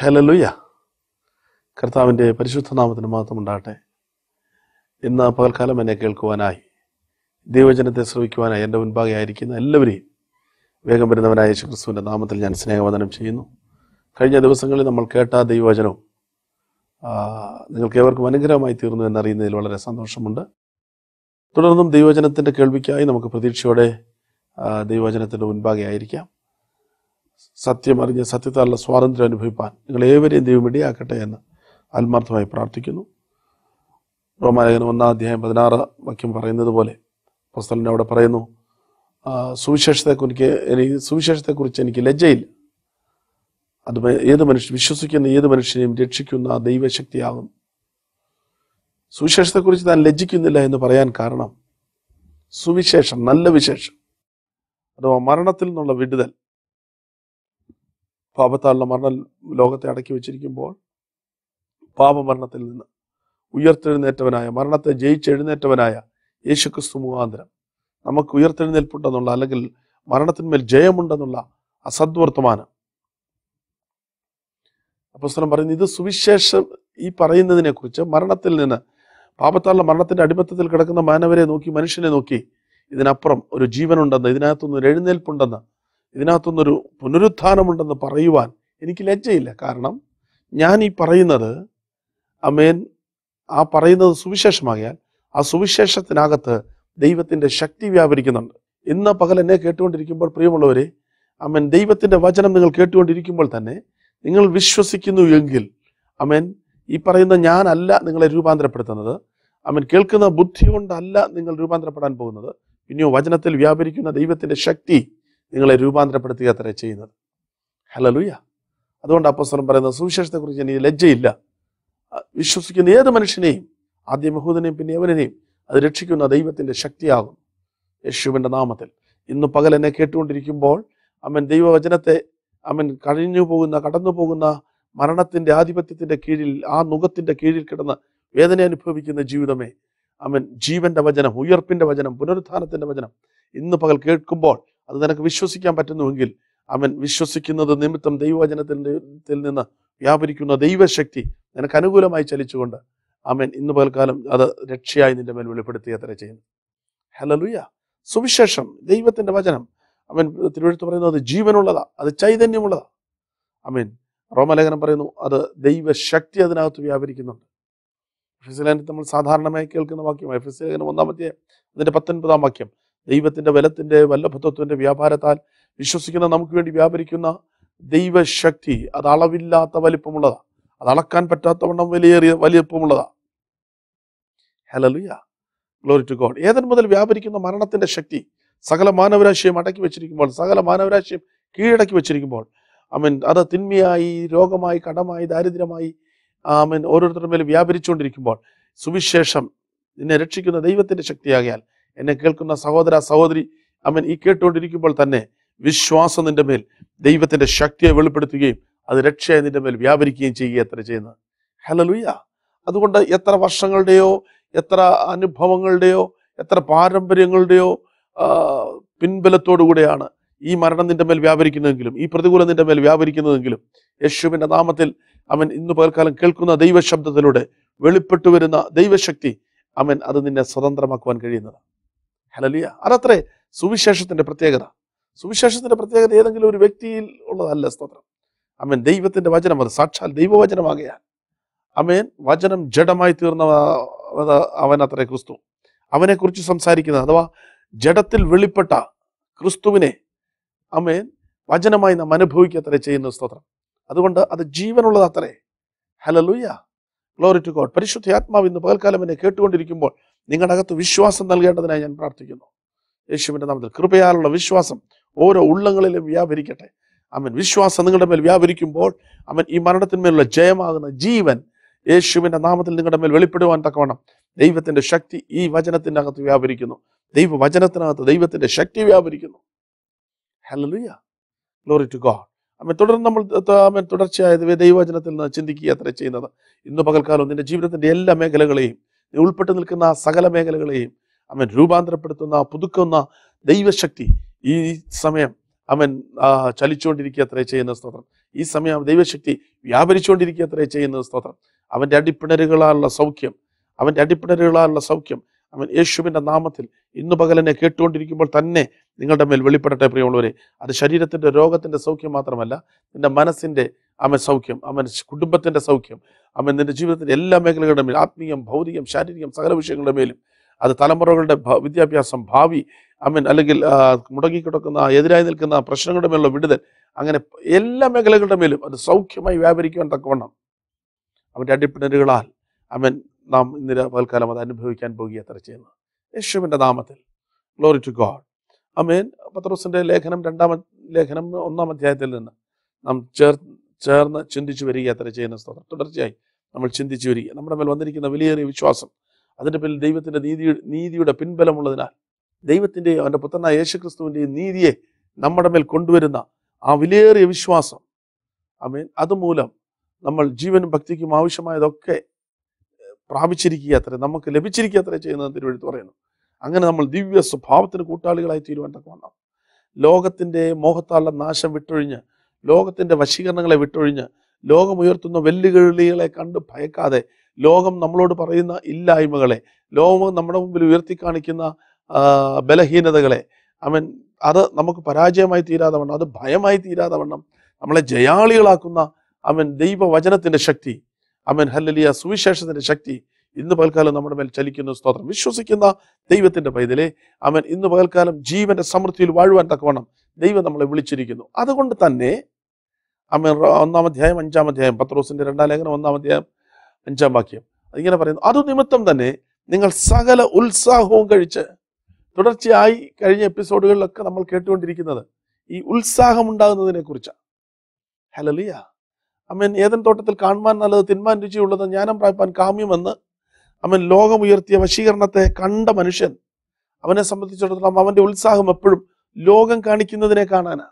ഹലലുയ കർത്താവിൻ്റെ പരിശുദ്ധ നാമത്തിന് മാത്രം ഉണ്ടാകട്ടെ ഇന്ന് പകൽക്കാലം എന്നെ കേൾക്കുവാനായി ദൈവജനത്തെ ശ്രവിക്കുവാനായി എൻ്റെ മുൻപാകെ ആയിരിക്കുന്ന എല്ലാവരെയും വേഗം വരുന്നവനായ യേശു ക്രിസ്തുവിൻ്റെ നാമത്തിൽ ഞാൻ സ്നേഹവദനം ചെയ്യുന്നു കഴിഞ്ഞ ദിവസങ്ങളിൽ നമ്മൾ കേട്ട ദൈവവചനവും ആ, നിങ്ങൾക്ക് ഏവർക്കും അനുഗ്രഹമായി തീർന്നു എന്നറിയുന്നതിൽ വളരെ സന്തോഷമുണ്ട് തുടർന്നും ദൈവവചനത്തിൻ്റെ കേൾവിക്കായി നമുക്ക് പ്രതീക്ഷയോടെ ആ, ദൈവവചനത്തിൻ്റെ മുൻപാകെ ആയിരിക്കാം സത്യം അറിഞ്ഞ് സത്യത്താലുള്ള സ്വാതന്ത്ര്യം അനുഭവിപ്പാൻ നിങ്ങൾ ഏവരെയും ദൈവം ഇടയാക്കട്ടെ എന്ന് ആത്മാർത്ഥമായി പ്രാർത്ഥിക്കുന്നു റോമാലേഖനം ഒന്നാം അധ്യായം പതിനാറ് വാക്യം പറയുന്നത് പോലെ പുസ്തകൻ അവിടെ പറയുന്നു ആ, സുവിശേഷത്തെക്കുറിച്ച് എനിക്ക് സുവിശേഷത്തെക്കുറിച്ച് എനിക്ക് ലജ്ജയില്ല അത് മ- ഏത് മനുഷ്യൻ വിശ്വസിക്കുന്ന ഏത് മനുഷ്യനെയും രക്ഷിക്കുന്ന ആ ദൈവശക്തിയാകും സുവിശേഷത്തെക്കുറിച്ച് താൻ ലജ്ജിക്കുന്നില്ല എന്ന് പറയാൻ കാരണം സുവിശേഷം നല്ല വിശേഷം അഥവാ മരണത്തിൽ നിന്നുള്ള വിടുതൽ പാപത്താലുള്ള മരണം ലോകത്തെ അടക്കി വെച്ചിരിക്കുമ്പോൾ പാപമരണത്തിൽ നിന്ന് ഉയർത്തെഴുന്നേറ്റവനായ മരണത്തെ ജയിച്ചെഴുന്നേറ്റവനായ യേശുക്രിസ്തു മുഖാന്തരം നമുക്ക് ഉയർത്തെഴുന്നേൽപ്പുണ്ടെന്നുള്ള അല്ലെങ്കിൽ മരണത്തിന്മേൽ ജയമുണ്ടെന്നുള്ള അസദ്വർത്തമാനം അപ്പസ്തലം പറയുന്നു ഇത് സുവിശേഷം ഈ പറയുന്നതിനെ കുറിച്ച് മരണത്തിൽ നിന്ന് പാപത്താലുള്ള മരണത്തിന്റെ അടിമത്തത്തിൽ കിടക്കുന്ന മാനവരെ നോക്കി മനുഷ്യനെ നോക്കി ഇതിനപ്പുറം ഒരു ജീവനുണ്ടെന്ന് ഇതിനകത്തുനിന്ന് ഒരു എഴുന്നേൽപ്പുണ്ടെന്ന് ഇതിനകത്തുനിന്നൊരു പുനരുത്ഥാനമുണ്ടെന്ന് പറയുവാൻ എനിക്ക് ലജ്ജയില്ല കാരണം ഞാൻ ഈ പറയുന്നത് അമേൻ ആ പറയുന്നത് സുവിശേഷമാകിയാൽ ആ സുവിശേഷത്തിനകത്ത് ദൈവത്തിന്റെ ശക്തി വ്യാപരിക്കുന്നുണ്ട് ഇന്ന് പകൽ എന്നെ കേട്ടുകൊണ്ടിരിക്കുമ്പോൾ പ്രിയമുള്ളവരെ അമേൻ ദൈവത്തിന്റെ വചനം നിങ്ങൾ കേട്ടുകൊണ്ടിരിക്കുമ്പോൾ തന്നെ നിങ്ങൾ വിശ്വസിക്കുന്നു എങ്കിൽ അമേൻ ഈ പറയുന്ന ഞാനല്ല നിങ്ങളെ രൂപാന്തരപ്പെടുത്തുന്നത് അമേൻ കേൾക്കുന്ന ബുദ്ധി കൊണ്ടല്ല നിങ്ങൾ രൂപാന്തരപ്പെടാൻ പോകുന്നത് പിന്നെയോ വചനത്തിൽ വ്യാപരിക്കുന്ന ദൈവത്തിന്റെ ശക്തി നിങ്ങളെ രൂപാന്തരപ്പെടുത്തുക അത്ര ചെയ്യുന്നത് ഹലലുയ അതുകൊണ്ട് അപ്പോസ്തലൻ പറയുന്നത് സുവിശേഷത്തെക്കുറിച്ച് എനിക്ക് ലജ്ജയില്ല ആ, വിശ്വസിക്കുന്ന ഏത് മനുഷ്യനെയും ആദ്യം യഹൂദനെയും പിന്നെ യവനെയും അത് രക്ഷിക്കുന്ന ദൈവത്തിന്റെ ശക്തിയാകും യേശുവിന്റെ നാമത്തിൽ ഇന്ന് പകൽ എന്നെ കേട്ടുകൊണ്ടിരിക്കുമ്പോൾ അവൻ ദൈവവചനത്തെ അവൻ കഴിഞ്ഞു പോകുന്ന കടന്നു പോകുന്ന മരണത്തിന്റെ ആധിപത്യത്തിന്റെ കീഴിൽ ആ നുഖത്തിന്റെ കീഴിൽ കിടന്ന് വേദന അനുഭവിക്കുന്ന ജീവിതമേ അവൻ ജീവന്റെ വചനം ഉയർപ്പിന്റെ വചനം പുനരുത്ഥാനത്തിന്റെ വചനം ഇന്ന് പകൽ കേൾക്കുമ്പോൾ അത് നിനക്ക് വിശ്വസിക്കാൻ പറ്റുന്നുവെങ്കിൽ അവൻ വിശ്വസിക്കുന്നത് നിമിത്തം ദൈവവചനത്തിന്റെ ത്തിൽ നിന്ന് വ്യാപരിക്കുന്ന ദൈവശക്തി നിനക്ക് അനുകൂലമായി ചലിച്ചുകൊണ്ട് അവൻ ഇന്ന് പകൽക്കാലം അത് രക്ഷയായി നിന്റെ മേൽ വെളിപ്പെടുത്തി അത്ര ചെയ്യുന്നു ഹലലുയ സുവിശേഷം ദൈവത്തിന്റെ വചനം അവൻ തിരുവഴുത്ത് പറയുന്നത് അത് ജീവനുള്ളതാ അത് ചൈതന്യമുള്ളതാ അമീൻ റോമലേഖനം പറയുന്നു അത് ദൈവശക്തി അതിനകത്ത് വ്യാപരിക്കുന്നുണ്ട് എഫിസിലേഖനത്തിൽ നമ്മൾ സാധാരണമായി കേൾക്കുന്ന വാക്യമാണ് എഫിസിലേഖനം ഒന്നാമത്തെ അതിന്റെ പത്തൊൻപതാം വാക്യം ദൈവത്തിന്റെ ബലത്തിന്റെ വല്ലഭത്വത്തിന്റെ വ്യാപാരത്താൽ വിശ്വസിക്കുന്ന നമുക്ക് വേണ്ടി വ്യാപരിക്കുന്ന ദൈവശക്തി അത് അളവില്ലാത്ത വലിപ്പമുള്ളതാ അത് അളക്കാൻ പറ്റാത്തവണ്ണം വലിയേറിയ വലിപ്പമുള്ളതാ ഹലലുയ ഗ്ലോറി ടു ഗോഡ് ഏതൻ മുതൽ വ്യാപരിക്കുന്ന മരണത്തിന്റെ ശക്തി സകല മാനവരാശിയും അടക്കി വെച്ചിരിക്കുമ്പോൾ സകല മാനവരാശിയും കീഴടക്കി വെച്ചിരിക്കുമ്പോൾ അമൻ അത് തിന്മയായി രോഗമായി കടമായി ദാരിദ്ര്യമായി ആമൻ ഓരോരുത്തരുടെ മേലും വ്യാപരിച്ചുകൊണ്ടിരിക്കുമ്പോൾ സുവിശേഷം നിന്നെ രക്ഷിക്കുന്ന ദൈവത്തിന്റെ ശക്തിയാകിയാൽ എന്നെ കേൾക്കുന്ന സഹോദര സഹോദരി അമൻ ഈ കേട്ടുകൊണ്ടിരിക്കുമ്പോൾ തന്നെ വിശ്വാസം നിന്റെ മേൽ ദൈവത്തിന്റെ ശക്തിയെ വെളിപ്പെടുത്തുകയും അത് രക്ഷയായി നിന്റെ മേൽ വ്യാപരിക്കുകയും ചെയ്യുക എത്ര ചെയ്യുന്നത് ഹലലുയ അതുകൊണ്ട് എത്ര വർഷങ്ങളുടെയോ എത്ര അനുഭവങ്ങളുടെയോ എത്ര പാരമ്പര്യങ്ങളുടെയോ ആ, പിൻബലത്തോടു കൂടെയാണ് ഈ മരണം നിന്റെ മേൽ വ്യാപരിക്കുന്നതെങ്കിലും ഈ പ്രതികൂലം നിന്റെ മേൽ വ്യാപരിക്കുന്നതെങ്കിലും യേശുവിന്റെ നാമത്തിൽ അവൻ ഇന്ന് പകൽക്കാലം കേൾക്കുന്ന ദൈവശബ്ദത്തിലൂടെ വെളിപ്പെട്ടു വരുന്ന ദൈവശക്തി അവൻ അത് നിന്നെ സ്വതന്ത്രമാക്കുവാൻ കഴിയുന്നത് ഹലലിയ അതത്രേ സുവിശേഷത്തിന്റെ പ്രത്യേകത സുവിശേഷത്തിന്റെ പ്രത്യേകത ഏതെങ്കിലും ഒരു വ്യക്തിയിൽ ഉള്ളതല്ല സ്തോത്രം അമേൻ ദൈവത്തിന്റെ വചനം അത് സാക്ഷാൽ ദൈവവചനമാകയാൽ അമേൻ വചനം ജഡമായി തീർന്ന അവൻ അത്രേ ക്രിസ്തു അവനെക്കുറിച്ച് സംസാരിക്കുന്നത് അഥവാ ജഡത്തിൽ വെളിപ്പെട്ട ക്രിസ്തുവിനെ അമേൻ വചനമായി നാം അനുഭവിക്കത്രേ ചെയ്യുന്ന സ്തോത്രം അതുകൊണ്ട് അത് ജീവനുള്ളത് അത്രേ ഹലലുയ്യ ഗ്ലോറി ടു ഗോഡ് പരിശുദ്ധ ആത്മാവ് ഇന്ന് പകൽക്കാലം എന്നെ കേട്ടുകൊണ്ടിരിക്കുമ്പോൾ നിങ്ങളുടെ അകത്ത് വിശ്വാസം നൽകേണ്ടതിനായി ഞാൻ പ്രാർത്ഥിക്കുന്നു യേശുവിന്റെ നാമത്തിൽ കൃപയാലുള്ള വിശ്വാസം ഓരോ ഉള്ളങ്ങളിലും വ്യാപരിക്കട്ടെ അവൻ വിശ്വാസം നിങ്ങളുടെ മേൽ വ്യാപരിക്കുമ്പോൾ അവൻ ഈ മരണത്തിന്മേലുള്ള ജയമാകുന്ന ജീവൻ യേശുവിന്റെ നാമത്തിൽ നിങ്ങളുടെ മേൽ വെളിപ്പെടുവാൻ തക്കവണ്ണം ദൈവത്തിന്റെ ശക്തി ഈ വചനത്തിന്റെ അകത്ത് വ്യാപരിക്കുന്നു ദൈവ വചനത്തിനകത്ത് ദൈവത്തിന്റെ ശക്തി വ്യാപരിക്കുന്നു ഹല്ലേലൂയ ഗ്ലോറി ടു ഗോഡ് അമ്മ തുടർന്ന് നമ്മൾ ത- അമ്മ തുടർച്ചയായത് ദൈവവചനത്തിൽ നിന്ന് ചിന്തിക്കുക അത്ര ചെയ്യുന്നത് ഇന്ന് പകൽക്കാലം നിന്റെ ജീവിതത്തിന്റെ എല്ലാ മേഖലകളെയും നീ ഉൾപ്പെട്ട് നിൽക്കുന്ന ആ സകല മേഖലകളെയും അവൻ രൂപാന്തരപ്പെടുത്തുന്ന പുതുക്കുന്ന ദൈവശക്തി ഈ സമയം അവൻ ആ, ചലിച്ചുകൊണ്ടിരിക്കുക അത്രേ ചെയ്യുന്ന സ്തോത്രം ഈ സമയം ദൈവശക്തി വ്യാപരിച്ചുകൊണ്ടിരിക്കുക അത്രേ ചെയ്യുന്നത് സ്തോത്രം അവൻ്റെ അടിപ്പിണരുകളാലുള്ള സൗഖ്യം അവൻ്റെ അടിപ്പിണരുകളാലുള്ള സൗഖ്യം അവൻ യേശുവിൻ്റെ നാമത്തിൽ ഇന്ന് പകലെന്നെ കേട്ടുകൊണ്ടിരിക്കുമ്പോൾ തന്നെ നിങ്ങളുടെ മേൽ വെളിപ്പെടട്ടെ പ്രിയമുള്ളവരെ അത് ശരീരത്തിൻ്റെ രോഗത്തിൻ്റെ സൗഖ്യം മാത്രമല്ല നിന്റെ മനസ്സിൻ്റെ അവൻ സൗഖ്യം അവൻ കുടുംബത്തിൻ്റെ സൗഖ്യം അവൻ നിന്റെ ജീവിതത്തിൻ്റെ എല്ലാ മേഖലകളുടെ മേലും ആത്മീയം ഭൗതികം ശാരീരികം സകല വിഷയങ്ങളുടെ മേലും അത് തലമുറകളുടെ ഭ- വിദ്യാഭ്യാസം ഭാവി അവൻ അല്ലെങ്കിൽ ആ, മുടങ്ങിക്കിടക്കുന്ന എതിരായി നിൽക്കുന്ന പ്രശ്നങ്ങളുടെ മേലുള്ള വിടുതൽ അങ്ങനെ എല്ലാ മേഖലകളുടെ മേലും അത് സൗഖ്യമായി വ്യാപരിക്കുവാൻ തക്കവണ്ണം അവൻ്റെ അടിപ്പിണരുകളാൽ അവൻ നാം ഇന്ന് രാ- പകൽക്കാലം അത് അനുഭവിക്കാൻ പോകുക അത്ര ചെയ്യുന്നത് യേശുവിൻ്റെ നാമത്തിൽ ഗ്ലോറി ടു ഗോഡ് അമേൻ പത്രോസിന്റെ ലേഖനം രണ്ടാം ലേഖനം ഒന്നാം അധ്യായത്തിൽ നിന്ന് നാം ചേർ ചേർന്ന് ചിന്തിച്ചു വരിക അത്ര ചെയ്യുന്ന സ്തോത്രം തുടർച്ചയായി നമ്മൾ ചിന്തിച്ചു വരിക നമ്മുടെ മേൽ വന്നിരിക്കുന്ന വിലയേറിയ വിശ്വാസം അതിൻ്റെ പേരിൽ ദൈവത്തിൻ്റെ നീതി നീതിയുടെ പിൻബലമുള്ളതിനാൽ ദൈവത്തിൻ്റെയും അവൻ്റെ പുത്രനായ യേശുക്രിസ്തുവിൻ്റെയും നീതിയെ നമ്മുടെ മേൽ കൊണ്ടുവരുന്ന ആ വിലയേറിയ വിശ്വാസം അമേൻ അതുമൂലം നമ്മൾ ജീവനും ഭക്തിക്കും ആവശ്യമായതൊക്കെ പ്രാപിച്ചിരിക്കുക അത്ര നമുക്ക് ലഭിച്ചിരിക്കുക അത്ര ചെയ്യുന്നത് തിരുവഴുത്ത് പറയുന്നു അങ്ങനെ നമ്മൾ ദിവ്യ സ്വഭാവത്തിന് കൂട്ടാളികളായി തീരുവാൻ തക്കവണ്ണം ലോകത്തിൻ്റെ മോഹത്താലുള്ള നാശം വിട്ടൊഴിഞ്ഞ് ലോകത്തിൻ്റെ വശീകരണങ്ങളെ വിട്ടൊഴിഞ്ഞ് ലോകം ഉയർത്തുന്ന വെല്ലുവിളികളെ കണ്ട് ഭയക്കാതെ ലോകം നമ്മളോട് പറയുന്ന ഇല്ലായ്മകളെ ലോകം നമ്മുടെ മുമ്പിൽ ഉയർത്തി കാണിക്കുന്ന ആ, ബലഹീനതകളെ അവൻ അത് നമുക്ക് പരാജയമായി തീരാതെ വണ്ണം അത് ഭയമായി തീരാതെ വണ്ണം നമ്മളെ ജയാളികളാക്കുന്ന അവൻ ദൈവവചനത്തിൻ്റെ ശക്തി അവൻ ഹല്ലലിയ സുവിശേഷത്തിൻ്റെ ശക്തി ഇന്ന് പകൽക്കാലം നമ്മുടെ മേൽ ചലിക്കുന്ന സ്തോത്രം വിശ്വസിക്കുന്ന ദൈവത്തിന്റെ പൈതലെ അവൻ ഇന്ന് പകൽക്കാലം ജീവന്റെ സമൃദ്ധിയിൽ വാഴുവാൻ തക്കവണ്ണം ദൈവം നമ്മളെ വിളിച്ചിരിക്കുന്നു അതുകൊണ്ട് തന്നെ അവൻ റ- ഒന്നാം അധ്യായം അഞ്ചാം അധ്യായം പത്രോസിന്റെ രണ്ടാം ലേഖനം ഒന്നാം അധ്യായം അഞ്ചാം വാക്യം അതിങ്ങനെ പറയുന്നു അത് നിമിത്തം തന്നെ നിങ്ങൾ സകല ഉത്സാഹവും കഴിച്ച് തുടർച്ചയായി കഴിഞ്ഞ എപ്പിസോഡുകളിലൊക്കെ നമ്മൾ കേട്ടുകൊണ്ടിരിക്കുന്നത് ഈ ഉത്സാഹം ഉണ്ടാകുന്നതിനെ കുറിച്ചാണ് ഹലലിയ അമ്മൻ ഏതൻ തോട്ടത്തിൽ കാണുവാൻ നല്ലത് തിന്മാൻ രുചിയുള്ളത് ജ്ഞാനം പ്രാപിപ്പാൻ കാമ്യമെന്ന് അവൻ ലോകം ഉയർത്തിയ വശീകരണത്തെ കണ്ട മനുഷ്യൻ അവനെ സംബന്ധിച്ചിടത്തോളം അവന്റെ ഉത്സാഹം എപ്പോഴും ലോകം കാണിക്കുന്നതിനെ കാണാനാ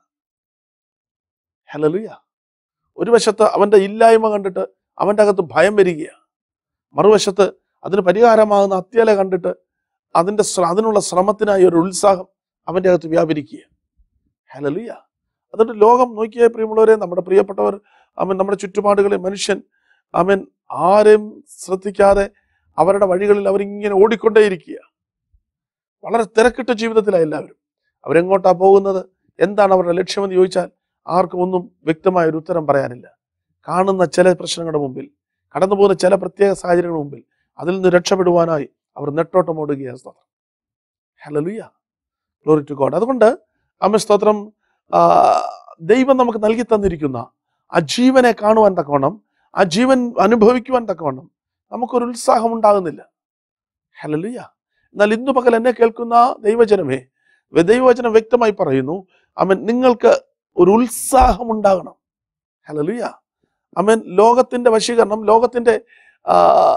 ഹലലുയ ഒരു വശത്ത് അവന്റെ ഇല്ലായ്മ കണ്ടിട്ട് അവന്റെ അകത്ത് ഭയം വരികയാണ് മറുവശത്ത് അതിന് പരിഹാരമാകുന്ന അത്യല കണ്ടിട്ട് അതിന്റെ ശ്ര- അതിനുള്ള ശ്രമത്തിനായി ഒരു ഉത്സാഹം അവന്റെ അകത്ത് വ്യാപരിക്കുക ഹലലുയ അതുകൊണ്ട് ലോകം നോക്കിയ പ്രിയമുള്ളവരെ നമ്മുടെ പ്രിയപ്പെട്ടവർ അവൻ നമ്മുടെ ചുറ്റുപാടുകളെ മനുഷ്യൻ അവൻ ആരെയും ശ്രദ്ധിക്കാതെ അവരുടെ വഴികളിൽ അവരിങ്ങനെ ഓടിക്കൊണ്ടേയിരിക്കുക വളരെ തിരക്കിട്ട ജീവിതത്തിലാണ് എല്ലാവരും അവരെങ്ങോട്ടാ പോകുന്നത് എന്താണ് അവരുടെ ലക്ഷ്യമെന്ന് ചോദിച്ചാൽ ആർക്കും ഒന്നും വ്യക്തമായ ഒരു ഉത്തരം പറയാനില്ല കാണുന്ന ചില പ്രശ്നങ്ങളുടെ മുമ്പിൽ കടന്നു പോകുന്ന ചില പ്രത്യേക സാഹചര്യങ്ങളുടെ മുമ്പിൽ അതിൽ നിന്ന് രക്ഷപ്പെടുവാനായി അവർ നെട്ടോട്ടം ഓടുകയാണ് സ്തോത്രം ഹലലുയ ഗ്ലോറി ടു ഗോഡ് അതുകൊണ്ട് അമ്മ സ്തോത്രം ആ, ദൈവം നമുക്ക് നൽകി തന്നിരിക്കുന്ന ആ ജീവനെ കാണുവാൻ തക്കവണ്ണം ആ ജീവൻ അനുഭവിക്കുവാൻ തക്കവണ്ണം നമുക്കൊരു ഉത്സാഹം ഉണ്ടാകുന്നില്ല ഹലലുയ എന്നാൽ ഇന്നു പകൽ എന്നെ കേൾക്കുന്ന ദൈവജനമേ വെ- ദൈവവചനം വ്യക്തമായി പറയുന്നു അവൻ നിങ്ങൾക്ക് ഒരു ഉത്സാഹം ഉണ്ടാകണം ഹലലുയ അവൻ ലോകത്തിന്റെ വശീകരണം ലോകത്തിന്റെ ആ,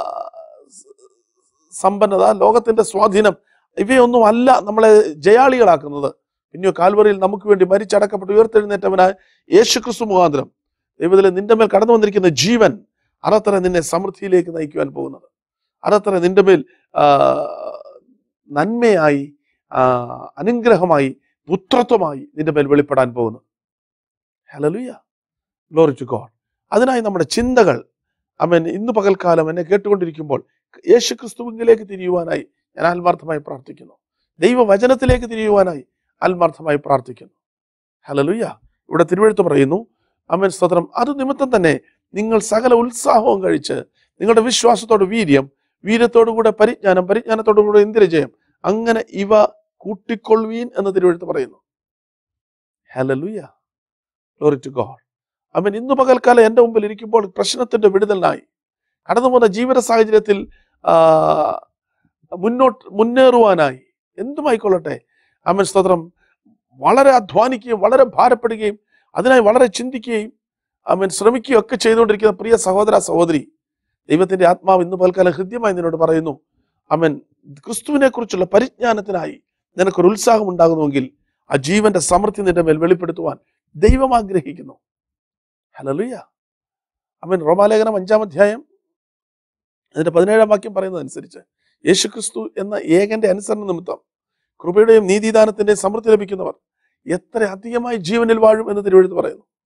സമ്പന്നത ലോകത്തിന്റെ സ്വാധീനം ഇവയൊന്നും അല്ല നമ്മളെ ജയാളികളാക്കുന്നത് പിന്നെയോ കാൽവറിയിൽ നമുക്ക് വേണ്ടി മരിച്ചടക്കപ്പെട്ട് ഉയർത്തെഴുന്നേറ്റവനായ യേശു ക്രിസ്തു മുഖാന്തരം ദൈവത്തിലെ നിന്റെ മേൽ കടന്നു വന്നിരിക്കുന്ന ജീവൻ അതത്ര നിന്നെ സമൃദ്ധിയിലേക്ക് നയിക്കുവാൻ പോകുന്നത് അതത്ര നിന്റെ മേൽ ആ, നന്മയായി ആ, അനുഗ്രഹമായി പുത്രത്വമായി നിന്റെ മേൽ വെളിപ്പെടാൻ പോകുന്നു ഹലലുയ ഗ്ലോറി ടു ഗോഡ് അതിനായി നമ്മുടെ ചിന്തകൾ അവൻ ഇന്ന് പകൽക്കാലം എന്നെ കേട്ടുകൊണ്ടിരിക്കുമ്പോൾ യേശു ക്രിസ്തുവിലേക്ക് തിരിയുവാനായി ഞാൻ ആത്മാർത്ഥമായി പ്രാർത്ഥിക്കുന്നു ദൈവവചനത്തിലേക്ക് തിരിയുവാനായി ആത്മാർത്ഥമായി പ്രാർത്ഥിക്കുന്നു ഹലലുയ ഇവിടെ തിരുവഴുത്ത് പറയുന്നു അമ്മൻ സ്തോത്രം അത് നിമിത്തം തന്നെ നിങ്ങൾ സകല ഉത്സാഹവും കഴിച്ച് നിങ്ങളുടെ വിശ്വാസത്തോട് വീര്യം വീര്യത്തോടു കൂടെ പരിജ്ഞാനം പരിജ്ഞാനത്തോടു കൂടെ ഇന്ദ്രജയം അങ്ങനെ ഇവ കൂട്ടിക്കൊള്ളുവീൻ എന്ന് തിരുവഴുത്ത് പറയുന്നു ഹലലുയ ഗ്ലോറി ടു ഗോഡ് അവൻ ഇന്നു പകൽക്കാലം എൻ്റെ മുമ്പിൽ ഇരിക്കുമ്പോൾ പ്രശ്നത്തിന്റെ വിടുതലിനായി കടന്നു പോകുന്ന ജീവിത സാഹചര്യത്തിൽ ആ, മുന്നോട്ട് മുന്നേറുവാനായി എന്തുമായിക്കൊള്ളട്ടെ അവൻ സ്തോത്രം വളരെ അധ്വാനിക്കുകയും വളരെ ഭാരപ്പെടുകയും അതിനായി വളരെ ചിന്തിക്കുകയും അവൻ ശ്രമിക്കുകയും ഒക്കെ ചെയ്തുകൊണ്ടിരിക്കുന്ന പ്രിയ സഹോദര സഹോദരി ദൈവത്തിന്റെ ആത്മാവ് ഇന്ന് പൽക്കാലം ഹൃദ്യമായി നിന്നോട് പറയുന്നു അവൻ ക്രിസ്തുവിനെ കുറിച്ചുള്ള പരിജ്ഞാനത്തിനായി നിനക്കൊരു ഉത്സാഹം ഉണ്ടാകുന്നുവെങ്കിൽ ആ ജീവന്റെ സമൃദ്ധി നിന്റെ മേൽ വെളിപ്പെടുത്തുവാൻ ദൈവം ആഗ്രഹിക്കുന്നു ഹലലുയ അവൻ റോമാലേഖനം അഞ്ചാം അധ്യായം അതിന്റെ പതിനേഴാം വാക്യം പറയുന്നതനുസരിച്ച് യേശുക്രിസ്തു എന്ന ഏകന്റെ അനുസരണ നിമിത്തം കൃപയുടെയും നീതിദാനത്തിന്റെയും സമൃദ്ധി ലഭിക്കുന്നവർ എത്ര അധികമായി ജീവനിൽ വാഴും എന്ന് തിരുവഴുത്ത് പറയുന്നു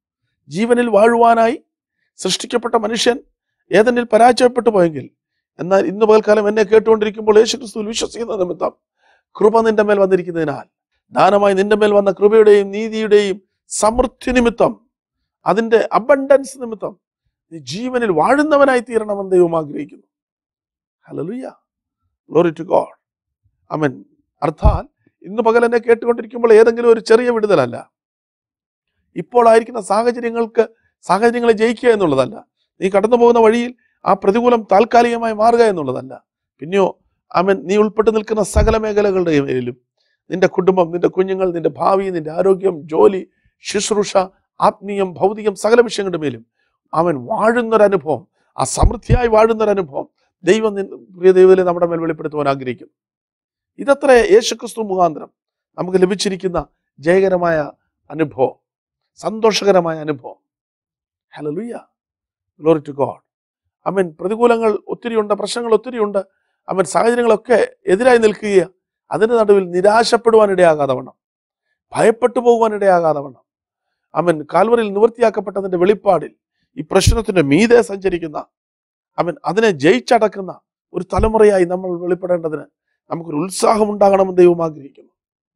ജീവനിൽ വാഴുവാനായി സൃഷ്ടിക്കപ്പെട്ട മനുഷ്യൻ ഏതെന്നിൽ പരാജയപ്പെട്ടു പോയെങ്കിൽ എന്നാൽ ഇന്ന് പകൽക്കാലം എന്നെ കേട്ടുകൊണ്ടിരിക്കുമ്പോൾ യേശുക്രിസ്തുവിൽ വിശ്വസിക്കുന്ന നിമിത്തം കൃപ നിന്റെ മേൽ വന്നിരിക്കുന്നതിനാൽ ദാനമായി നിന്റെ മേൽ വന്ന കൃപയുടെയും നീതിയുടെയും സമൃദ്ധി നിമിത്തം അതിന്റെ അബണ്ടൻസ് നിമിത്തം നീ ജീവനിൽ വാഴുന്നവനായി തീരണമെന്ന് ദൈവം ആഗ്രഹിക്കുന്നു hallelujah glory to God amen അർത്ഥാൽ ഇന്ന് പകൽ എന്നെ കേട്ടുകൊണ്ടിരിക്കുമ്പോൾ ഏതെങ്കിലും ഒരു ചെറിയ വിടുതലല്ല ഇപ്പോൾ ആയിരിക്കുന്ന സാഹചര്യങ്ങൾക്ക് സാഹചര്യങ്ങളെ ജയിക്കുക എന്നുള്ളതല്ല നീ കടന്നു പോകുന്ന വഴിയിൽ ആ പ്രതികൂലം താൽക്കാലികമായി മാറുക എന്നുള്ളതല്ല പിന്നെയോ അവൻ നീ ഉൾപ്പെട്ട് നിൽക്കുന്ന സകല മേഖലകളുടെ മേലും നിന്റെ കുടുംബം നിന്റെ കുഞ്ഞുങ്ങൾ നിന്റെ ഭാവി നിന്റെ ആരോഗ്യം ജോലി ശുശ്രൂഷ ആത്മീയം ഭൗതികം സകല വിഷയങ്ങളുടെ മേലും അവൻ വാഴുന്നൊരനുഭവം ആ സമൃദ്ധിയായി വാഴുന്നൊരനുഭവം ദൈവം നിൻ- പ്രിയ ദൈവത്തിലെ നമ്മുടെ മേൽ വെളിപ്പെടുത്തുവാൻ ആഗ്രഹിക്കുന്നു ഇതത്ര യേശുക്രിസ്തു മുഖാന്തരം നമുക്ക് ലഭിച്ചിരിക്കുന്ന ജയകരമായ അനുഭവം സന്തോഷകരമായ അനുഭവം ഹലലുയ്യ ഗ്ലോറി ടു ഗോഡ് അവൻ പ്രതികൂലങ്ങൾ ഒത്തിരിയുണ്ട് പ്രശ്നങ്ങൾ ഒത്തിരിയുണ്ട് അവൻ സാഹചര്യങ്ങളൊക്കെ എതിരായി നിൽക്കുക അതിന് നടുവിൽ നിരാശപ്പെടുവാൻ ഇടയാകാതെ വണ്ണം ഭയപ്പെട്ടു പോകുവാൻ ഇടയാകാതെ വണ്ണം അവൻ കാൽവറിൽ നിവൃത്തിയാക്കപ്പെട്ടതിന്റെ വെളിപ്പാടിൽ ഈ പ്രശ്നത്തിന്റെ മീതെ സഞ്ചരിക്കുന്ന അവൻ അതിനെ ജയിച്ചടക്കുന്ന ഒരു തലമുറയായി നമ്മൾ വെളിപ്പെടേണ്ടതിന് നമുക്കൊരു ഉത്സാഹം ഉണ്ടാകണമെന്ന് ദൈവം ആഗ്രഹിക്കുന്നു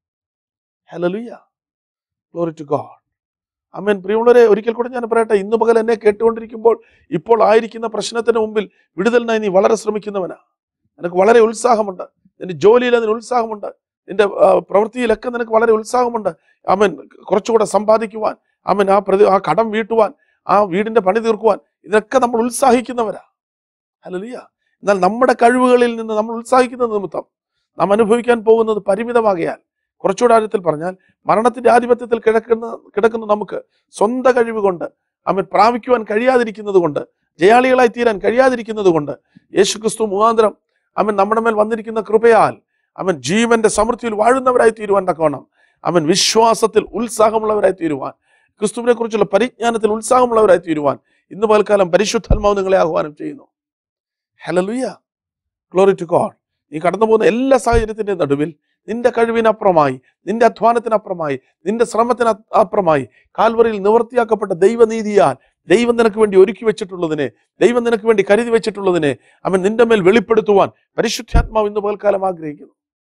hallelujah glory to God amen പ്രിയമുള്ളവരെ ഒരിക്കൽ കൂടെ ഞാൻ പറയട്ടെ ഇന്ന് പകൽ എന്നെ കേട്ടുകൊണ്ടിരിക്കുമ്പോൾ ഇപ്പോൾ ആയിരിക്കുന്ന പ്രശ്നത്തിന് മുമ്പിൽ വിടുതലിനായി നീ വളരെ ശ്രമിക്കുന്നവനാ നിനക്ക് വളരെ ഉത്സാഹമുണ്ട് നിന്റെ ജോലിയിൽ അതിന് ഉത്സാഹമുണ്ട് നിന്റെ ആ, പ്രവൃത്തിയിലൊക്കെ നിനക്ക് വളരെ ഉത്സാഹമുണ്ട് അവൻ കുറച്ചുകൂടെ സമ്പാദിക്കുവാൻ അവൻ ആ പ്രതി ആ കടം വീട്ടുവാൻ ആ വീടിന്റെ പണി തീർക്കുവാൻ ഇതിനൊക്കെ നമ്മൾ ഉത്സാഹിക്കുന്നവരാ ഹല്ലേലൂയ എന്നാൽ നമ്മുടെ കഴിവുകളിൽ നിന്ന് നമ്മൾ ഉത്സാഹിക്കുന്ന നിമിത്തം നാം അനുഭവിക്കാൻ പോകുന്നത് പരിമിതമാകയാൽ കുറച്ചുകൂടെ ആഴത്തിൽ പറഞ്ഞാൽ മരണത്തിന്റെ ആധിപത്യത്തിൽ കിടക്കുന്ന കിടക്കുന്ന നമുക്ക് സ്വന്തം കഴിവ് കൊണ്ട് അവൻ പ്രാപിക്കുവാൻ കഴിയാതിരിക്കുന്നത് കൊണ്ട് ജയാളികളായി തീരാൻ കഴിയാതിരിക്കുന്നത് കൊണ്ട് യേശുക്രിസ്തു മുഖാന്തരം അവൻ നമ്മുടെ മേൽ വന്നിരിക്കുന്ന കൃപയാൽ അവൻ ജീവന്റെ സമൃദ്ധിയിൽ വാഴുന്നവരായി തീരുവാൻ തക്കവണ്ണം അവൻ വിശ്വാസത്തിൽ ഉത്സാഹമുള്ളവരായി തീരുവാൻ ക്രിസ്തുവിനെ കുറിച്ചുള്ള പരിജ്ഞാനത്തിൽ ഉത്സാഹമുള്ളവരായി തീരുവാൻ ഇന്ന് പൽക്കാലം പരിശുദ്ധാത്മാവ് നിങ്ങളെ ആഹ്വാനം ചെയ്യുന്നു ഹലലുയ ഗ്ലോറി ടു ഗോഡ് നീ കടന്നു പോകുന്ന എല്ലാ സാഹചര്യത്തിന്റെ നടുവിൽ നിന്റെ കഴിവിനപ്പുറമായി നിന്റെ അധ്വാനത്തിനപ്പുറമായി നിന്റെ ശ്രമത്തിന് അപ്പുറമായി കാൽവറിയിൽ നിവർത്തിയാക്കപ്പെട്ട ദൈവനീതിയാൽ ദൈവം നിനക്ക് വേണ്ടി ഒരുക്കി വെച്ചിട്ടുള്ളതിനെ ദൈവം നിനക്ക് വേണ്ടി കരുതി വെച്ചിട്ടുള്ളതിനെ അവൻ നിന്റെ മേൽ വെളിപ്പെടുത്തുവാൻ പരിശുദ്ധാത്മാവ് ഇന്ന് പകൽക്കാലം ആഗ്രഹിക്കുന്നു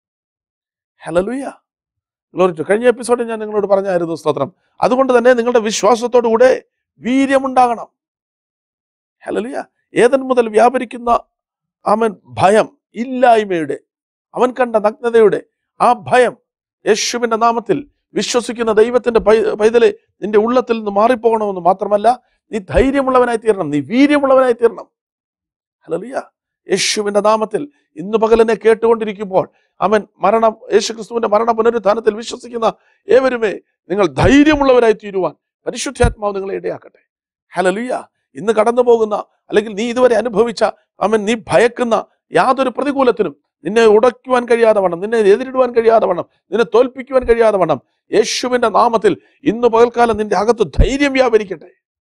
ഹലലുയ ഗ്ലോറി ടു കഴിഞ്ഞ എപ്പിസോഡിൽ ഞാൻ നിങ്ങളോട് പറഞ്ഞായിരുന്നു സ്തോത്രം അതുകൊണ്ട് തന്നെ നിങ്ങളുടെ വിശ്വാസത്തോടു കൂടെ വീര്യമുണ്ടാകണം ഹലലുയ ഏതൻ മുതൽ വ്യാപരിക്കുന്ന അവൻ ഭയം ഇല്ലായ്മയുടെ അവൻ കണ്ട നഗ്നതയുടെ ആ ഭയം യേശുവിന്റെ നാമത്തിൽ വിശ്വസിക്കുന്ന ദൈവത്തിന്റെ പൈ- പൈതലെ നിന്റെ ഉള്ളത്തിൽ നിന്ന് മാറിപ്പോകണമെന്ന് മാത്രമല്ല നീ ധൈര്യമുള്ളവനായി തീരണം നീ വീര്യമുള്ളവനായി തീരണം ഹലലുയ യേശുവിന്റെ നാമത്തിൽ ഇന്ന് പകലിനെ കേട്ടുകൊണ്ടിരിക്കുമ്പോൾ അവൻ മരണം യേശുക്രിസ്തുവിന്റെ മരണ പുനരുത്ഥാനത്തിൽ വിശ്വസിക്കുന്ന ഏവരുമേ നിങ്ങൾ ധൈര്യമുള്ളവരായി തീരുവാൻ പരിശുദ്ധാത്മാവ് നിങ്ങളെ ഇടയാക്കട്ടെ ഹലലുയ ഇന്ന് കടന്നു പോകുന്ന അല്ലെങ്കിൽ നീ ഇതുവരെ അനുഭവിച്ച അവൻ നീ ഭയക്കുന്ന യാതൊരു പ്രതികൂലത്തിനും നിന്നെ ഉടയ്ക്കുവാൻ കഴിയാതെ വണ്ണം നിന്നെ എതിരിടുവാൻ കഴിയാതെ വണ്ണം നിന്നെ തോൽപ്പിക്കുവാൻ കഴിയാതെ വണ്ണം യേശുവിന്റെ നാമത്തിൽ ഇന്ന് പകൽക്കാലം നിന്റെ അകത്ത് ധൈര്യം വ്യാപരിക്കട്ടെ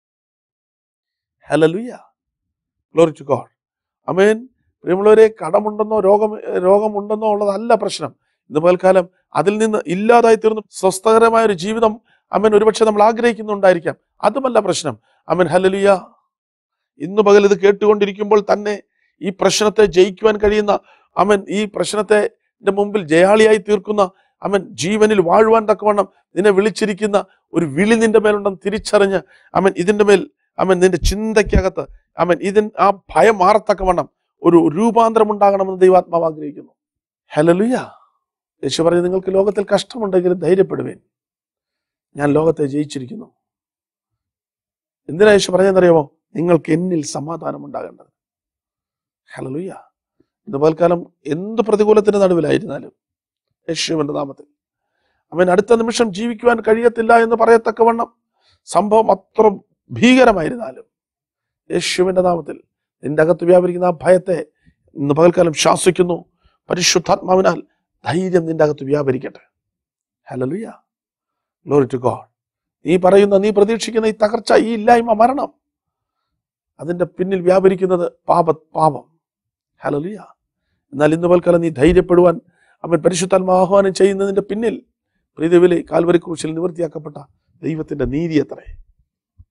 hallelujah glory to God amen പ്രിയമുള്ളവരെ കടമുണ്ടെന്നോ രോഗം രോഗമുണ്ടെന്നോ ഉള്ളതല്ല പ്രശ്നം ഇന്ന് പകൽക്കാലം അതിൽ നിന്ന് ഇല്ലാതായി തീർന്നു സ്വസ്ഥകരമായ ഒരു ജീവിതം അമൻ ഒരുപക്ഷെ നമ്മൾ ആഗ്രഹിക്കുന്നുണ്ടായിരിക്കാം അതുമല്ല പ്രശ്നം അമൻ ഹലലിയ ഇന്ന് പകൽ ഇത് കേട്ടുകൊണ്ടിരിക്കുമ്പോൾ തന്നെ ഈ പ്രശ്നത്തെ ജയിക്കുവാൻ കഴിയുന്ന അവൻ ഈ പ്രശ്നത്തെ ന്റെ മുമ്പിൽ ജയാളിയായി തീർക്കുന്ന അവൻ ജീവനിൽ വാഴുവാൻ തക്കവണ്ണം നിന്നെ വിളിച്ചിരിക്കുന്ന ഒരു വിളി നിന്റെ മേലുണ്ടെന്ന് തിരിച്ചറിഞ്ഞ് അവൻ ഇതിന്റെ മേൽ അവൻ നിന്റെ ചിന്തയ്ക്കകത്ത് അവൻ ഇതിൻ ആ ഭയം മാറത്തക്കവണ്ണം ഒരു രൂപാന്തരം ഉണ്ടാകണമെന്ന് ദൈവാത്മാവ് ആഗ്രഹിക്കുന്നു ഹലലുയ യേശു പറഞ്ഞു നിങ്ങൾക്ക് ലോകത്തിൽ കഷ്ടമുണ്ടെങ്കിലും ധൈര്യപ്പെടുവേൻ ഞാൻ ലോകത്തെ ജയിച്ചിരിക്കുന്നു എന്തിനാ യേശു പറഞ്ഞതെന്നറിയാമോ നിങ്ങൾക്ക് എന്നിൽ സമാധാനം ഉണ്ടാകേണ്ടത് ഹലലുയ ഇന്ന് പൽക്കാലം എന്ത് പ്രതികൂലത്തിന്റെ നടുവിലായിരുന്നാലും യേശുവിന്റെ നാമത്തിൽ അവൻ അടുത്ത നിമിഷം ജീവിക്കുവാൻ കഴിയത്തില്ല എന്ന് പറയത്തക്കവണ്ണം സംഭവം അത്ര ഭീകരമായിരുന്നാലും യേശുവിന്റെ നാമത്തിൽ നിന്റെ അകത്ത് വ്യാപരിക്കുന്ന ആ ഭയത്തെ ഇന്ന് പകൽക്കാലം ശാസിക്കുന്നു പരിശുദ്ധാത്മാവിനാൽ ധൈര്യം നിന്റെ അകത്ത് വ്യാപരിക്കട്ടെ ഹലലുയ ഗ്ലോറി ടു ഗോഡ് നീ പറയുന്ന നീ പ്രതീക്ഷിക്കുന്ന ഈ തകർച്ച ഈ ഇല്ലായ്മ മരണം അതിന്റെ പിന്നിൽ വ്യാപരിക്കുന്നത് പാപ പാപം ഹലലിയ എന്നാൽ ഇന്ന് പൽക്കാലം നീ ധൈര്യപ്പെടുവാൻ അവൻ പരിശുദ്ധാത്മ ആഹ്വാനം ചെയ്യുന്നതിന്റെ പിന്നിൽ പ്രീതിവിലെ കാൽവരി ക്രൂശിൽ നിവൃത്തിയാക്കപ്പെട്ട ദൈവത്തിന്റെ നീതി എത്രേ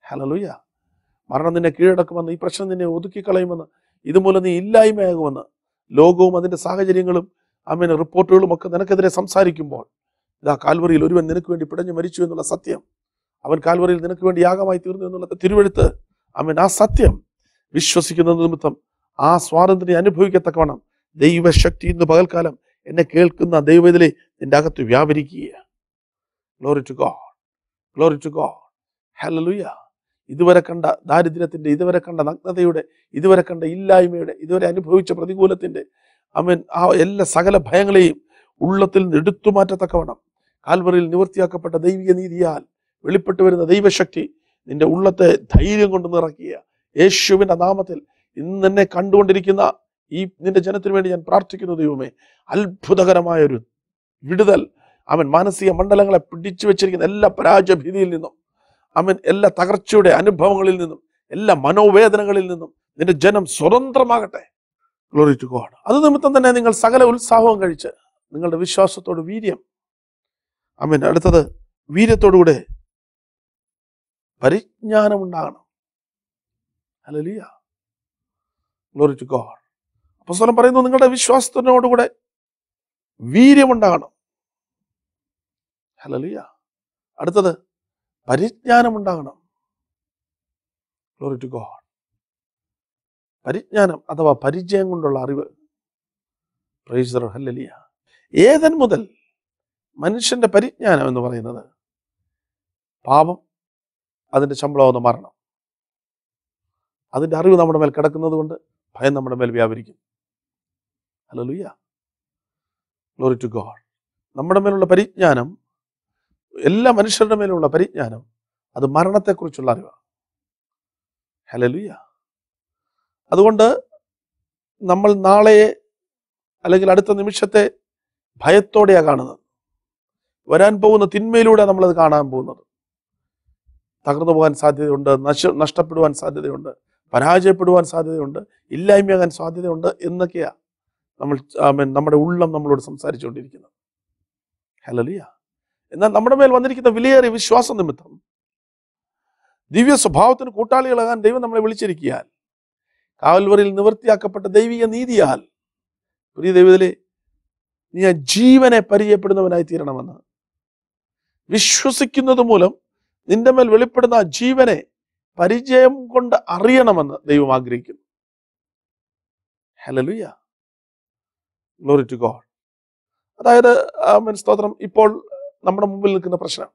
ഹലലുയ മരണം നിന്നെ കീഴടക്കുമെന്ന് ഈ പ്രശ്നം നിന്നെ ഒതുക്കിക്കളയുമെന്ന് ഇതുമൂലം നീ ഇല്ലായ്മയാകുമെന്ന് ലോകവും അതിന്റെ സാഹചര്യങ്ങളും അമ്മേനെ റിപ്പോർട്ടുകളും ഒക്കെ നിനക്കെതിരെ സംസാരിക്കുമ്പോൾ ഇതാ കാൽവറിയിൽ ഒരുവൻ നിനക്ക് വേണ്ടി പിടഞ്ഞു മരിച്ചു എന്നുള്ള സത്യം അവൻ കാൽവറിയിൽ നിനക്ക് വേണ്ടി യാഗമായി തീർന്നു എന്നുള്ള തിരുവെഴുത്ത് അമ്മൻ ആ സത്യം വിശ്വസിക്കുന്ന നിമിത്തം ആ സ്വാതന്ത്ര്യം അനുഭവിക്കത്തക്കവണ്ണം ദൈവശക്തി ഇന്ന് പകൽക്കാലം എന്നെ കേൾക്കുന്ന ദൈവത്തിലെ നിന്റെ അകത്ത് വ്യാപരിക്കുക glory to God glory to God hallelujah ഇതുവരെ കണ്ട ദാരിദ്ര്യത്തിന്റെ ഇതുവരെ കണ്ട നഗ്നതയുടെ ഇതുവരെ കണ്ട ഇല്ലായ്മയുടെ ഇതുവരെ അനുഭവിച്ച പ്രതികൂലത്തിന്റെ അവൻ ആ എല്ലാ സകല ഭയങ്ങളെയും ഉള്ളത്തിൽ നിന്ന് എടുത്തു മാറ്റത്തക്കവണ്ണം കാൽവറിയിൽ നിവൃത്തിയാക്കപ്പെട്ട ദൈവിക നീതിയാൽ വെളിപ്പെട്ടു വരുന്ന ദൈവശക്തി നിന്റെ ഉള്ളത്തെ ധൈര്യം കൊണ്ട് നിറയ്ക്കുക യേശുവിന്റെ നാമത്തിൽ ഇന്ന് എന്നെ കണ്ടുകൊണ്ടിരിക്കുന്ന ഈ നിന്റെ ജനത്തിനു വേണ്ടി ഞാൻ പ്രാർത്ഥിക്കുന്നു ദൈവമേ അത്ഭുതകരമായ ഒരു വിടുതൽ അവൻ മാനസിക മണ്ഡലങ്ങളെ പിടിച്ചു വെച്ചിരിക്കുന്ന എല്ലാ പരാജയഭീതിയിൽ നിന്നും അവൻ എല്ലാ തകർച്ചയുടെ അനുഭവങ്ങളിൽ നിന്നും എല്ലാ മനോവേദനകളിൽ നിന്നും നിന്റെ ജനം സ്വതന്ത്രമാകട്ടെ ഗ്ലോറി ടു ഗോഡ് അത് നിമിത്തം തന്നെ നിങ്ങൾ സകല ഉത്സാഹവും കഴിച്ച് നിങ്ങളുടെ വിശ്വാസത്തോട് വീര്യം അമീൻ അടുത്തത് വീര്യത്തോടുകൂടെ പരിജ്ഞാനം ഉണ്ടാകണം ഹല്ലേലൂയ ഗ്ലോറി ടു ഗോഡ് അപ്പോസ്തലൻ പറയുന്നു നിങ്ങളുടെ വിശ്വാസത്തിനോടുകൂടെ വീര്യമുണ്ടാകണം ഹല്ലേലൂയ അടുത്തത് പരിജ്ഞാനം ഉണ്ടാകണം ഗ്ലോറി ടു ഗോഡ് പരിജ്ഞാനം അഥവാ പരിചയം കൊണ്ടുള്ള അറിവ് പ്രൈസർ ഹല്ലലിയ ഏതൻ മുതൽ മനുഷ്യന്റെ പരിജ്ഞാനം എന്ന് പറയുന്നത് പാപം അതിന്റെ ശമ്പളമെന്ന് മരണം അതിന്റെ അറിവ് നമ്മുടെ മേൽ കിടക്കുന്നത് കൊണ്ട് ഭയം നമ്മുടെ മേൽ വ്യാപരിക്കും ഹല്ലേലൂയ ഗ്ലോറി ടു ഗോഡ് നമ്മുടെ മേലുള്ള പരിജ്ഞാനം എല്ലാ മനുഷ്യരുടെ മേലുള്ള പരിജ്ഞാനം അത് മരണത്തെക്കുറിച്ചുള്ള അറിവാണ് ഹല്ലേലൂയ അതുകൊണ്ട് നമ്മൾ നാളെ അല്ലെങ്കിൽ അടുത്ത നിമിഷത്തെ ഭയത്തോടെയാണ് കാണുന്നത് വരാൻ പോകുന്ന തിന്മയിലൂടെ നമ്മളത് കാണാൻ പോകുന്നത് തകർന്നു പോകാൻ സാധ്യതയുണ്ട് നശ നഷ്ടപ്പെടുവാൻ സാധ്യതയുണ്ട് പരാജയപ്പെടുവാൻ സാധ്യതയുണ്ട് ഇല്ലായ്മയാകാൻ സാധ്യതയുണ്ട് എന്നൊക്കെയാ നമ്മൾ ആമേൻ, നമ്മുടെ ഉള്ളം നമ്മളോട് സംസാരിച്ചുകൊണ്ടിരിക്കുന്നത് ഹലലിയ എന്നാൽ നമ്മുടെ മേൽ വന്നിരിക്കുന്ന വിലയേറിയ വിശ്വാസ നിമിത്തം ദിവ്യ സ്വഭാവത്തിന് കൂട്ടാളികളാകാൻ ദൈവം നമ്മളെ വിളിച്ചിരിക്കിയാൽ കാവൽവറിയിൽ നിവൃത്തിയാക്കപ്പെട്ട ദൈവിക നീതിയാൽ പ്രിയ ദൈവത്തിലെ നീ ആ ജീവനെ പരിചയപ്പെടുന്നവനായി തീരണമെന്ന് വിശ്വസിക്കുന്നത് മൂലം നിന്റെ മേൽ വെളിപ്പെടുന്ന ആ ജീവനെ പരിചയം കൊണ്ട് അറിയണമെന്ന് ദൈവം ആഗ്രഹിക്കുന്നു ഹലലുയ ഗ്ലോറി ടു ഗോഡ് അതായത് ആമേൻ സ്തോത്രം ഇപ്പോൾ നമ്മുടെ മുമ്പിൽ നിൽക്കുന്ന പ്രശ്നം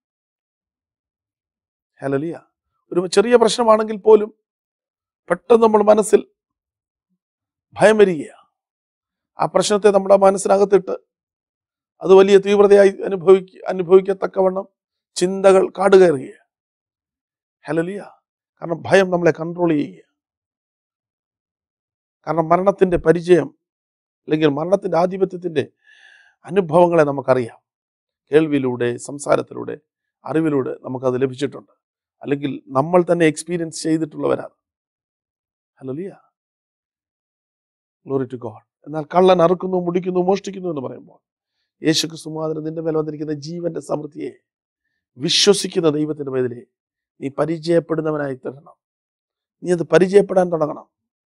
ഹലലിയ ഒരു ചെറിയ പ്രശ്നമാണെങ്കിൽ പോലും പെട്ടെന്ന് നമ്മൾ മനസ്സിൽ ഭയം വരികയാണ് ആ പ്രശ്നത്തെ നമ്മുടെ മനസ്സിനകത്തിട്ട് അത് വലിയ തീവ്രതയായി അനുഭവിക്ക അനുഭവിക്കത്തക്കവണ്ണം ചിന്തകൾ കാടുകയറുകയാണ് ഹലലിയ കാരണം ഭയം നമ്മളെ കൺട്രോൾ ചെയ്യുക കാരണം മരണത്തിന്റെ പരിചയം അല്ലെങ്കിൽ മരണത്തിന്റെ ആധിപത്യത്തിന്റെ അനുഭവങ്ങളെ നമുക്കറിയാം കേൾവിയിലൂടെ സംസാരത്തിലൂടെ അറിവിലൂടെ നമുക്കത് ലഭിച്ചിട്ടുണ്ട് അല്ലെങ്കിൽ നമ്മൾ തന്നെ എക്സ്പീരിയൻസ് ചെയ്തിട്ടുള്ളവരാണ് ഹലലിയ ഗ്ലോറി ടു ഗോഡ് എന്നാൽ കള്ളൻ അറുക്കുന്നു മുടിക്കുന്നു മോഷ്ടിക്കുന്നു എന്ന് പറയുമ്പോൾ യേശു ക്രിസ്തുമാതിന് നിന്റെ മേൽ വന്നിരിക്കുന്ന ജീവന്റെ സമൃദ്ധിയെ വിശ്വസിക്കുന്ന ദൈവത്തിന്റെ മേതിലെ നീ പരിചയപ്പെടുന്നവനായി തരണം നീ അത് പരിചയപ്പെടാൻ തുടങ്ങണം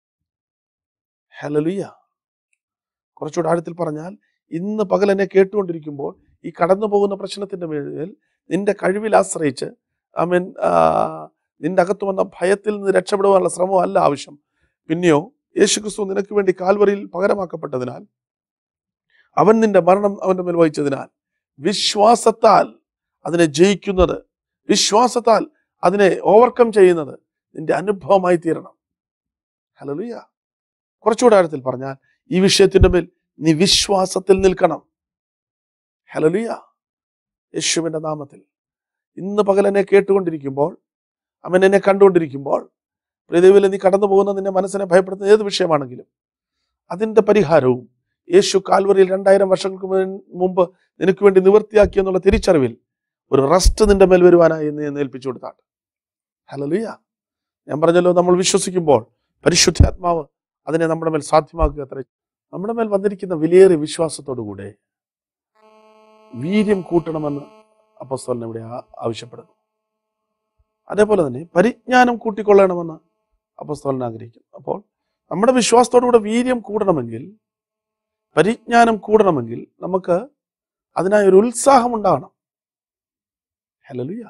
ഹലലുയ കുറച്ചുകൂടെ ആഴത്തിൽ പറഞ്ഞാൽ ഇന്ന് പകൽ എന്നെ കേട്ടുകൊണ്ടിരിക്കുമ്പോൾ ഈ കടന്നു പോകുന്ന പ്രശ്നത്തിന്റെ മേൽ നിന്റെ കഴിവിൽ ആശ്രയിച്ച് ആമേൻ ആ, നിന്റെ അകത്ത് വന്ന ഭയത്തിൽ നിന്ന് രക്ഷപ്പെടുവാനുള്ള ശ്രമം അല്ല ആവശ്യം പിന്നെയോ യേശുക്രിസ്തു നിനക്ക് വേണ്ടി കാൽവറിയിൽ പകരമാക്കപ്പെട്ടതിനാൽ അവൻ നിന്റെ മരണം അവന്റെ മേൽ വഹിച്ചതിനാൽ വിശ്വാസത്താൽ അതിനെ ജയിക്കുന്നത് വിശ്വാസത്താൽ അതിനെ ഓവർകം ചെയ്യുന്നത് നിന്റെ അനുഭവമായി തീരണം ഹലലുയ കുറച്ചുകൂടെ ആഴത്തിൽ പറഞ്ഞാൽ ഈ വിഷയത്തിന്റെ മേൽ നീ വിശ്വാസത്തിൽ നിൽക്കണം ഹലലുയ യേശുവിന്റെ നാമത്തിൽ ഇന്ന് പകൽ എന്നെ കേട്ടുകൊണ്ടിരിക്കുമ്പോൾ അവൻ എന്നെ കണ്ടുകൊണ്ടിരിക്കുമ്പോൾ പ്രിയദേവിൽ നീ കടന്നു പോകുന്ന നിന്റെ മനസ്സിനെ ഭയപ്പെടുത്തുന്ന ഏത് വിഷയമാണെങ്കിലും അതിന്റെ പരിഹാരവും യേശു കാൽവറിയിൽ രണ്ടായിരം വർഷങ്ങൾക്ക് മുൻ- മുമ്പ് നിനക്ക് വേണ്ടി നിവൃത്തിയാക്കി എന്നുള്ള തിരിച്ചറിവിൽ ഒരു റെസ്റ്റ് നിന്റെ മേൽ വരുവാനായി എന്ന് ഞാൻ ഏൽപ്പിച്ചു കൊടുത്താണ് ഹലലുയ ഞാൻ പറഞ്ഞല്ലോ നമ്മൾ വിശ്വസിക്കുമ്പോൾ പരിശുദ്ധാത്മാവ് അതിനെ നമ്മുടെ മേൽ സാധ്യമാക്കുക അത്ര നമ്മുടെ മേൽ വന്നിരിക്കുന്ന വിലയേറിയ വിശ്വാസത്തോടു കൂടെ വീര്യം കൂട്ടണമെന്ന് അപ്പസ്തോലൻ ഇവിടെ ആ- ആവശ്യപ്പെടുന്നു അതേപോലെ തന്നെ പരിജ്ഞാനം കൂട്ടിക്കൊള്ളണമെന്ന് അപ്പസ്തോലൻ ആഗ്രഹിക്കുന്നു അപ്പോൾ നമ്മുടെ വിശ്വാസത്തോടുകൂടെ വീര്യം കൂടണമെങ്കിൽ പരിജ്ഞാനം കൂടണമെങ്കിൽ നമുക്ക് അതിനായി ഒരു ഉത്സാഹം ഉണ്ടാകണം ഹലലുയ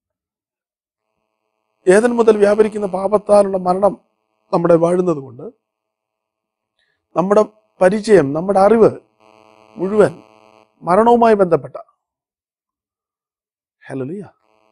ഏതൻ മുതൽ വ്യാപരിക്കുന്ന പാപത്താലുള്ള മരണം നമ്മുടെ വാഴുന്നത് കൊണ്ട് നമ്മുടെ പരിചയം നമ്മുടെ അറിവ് മുഴുവൻ മരണവുമായി ബന്ധപ്പെട്ട ഹലലുയ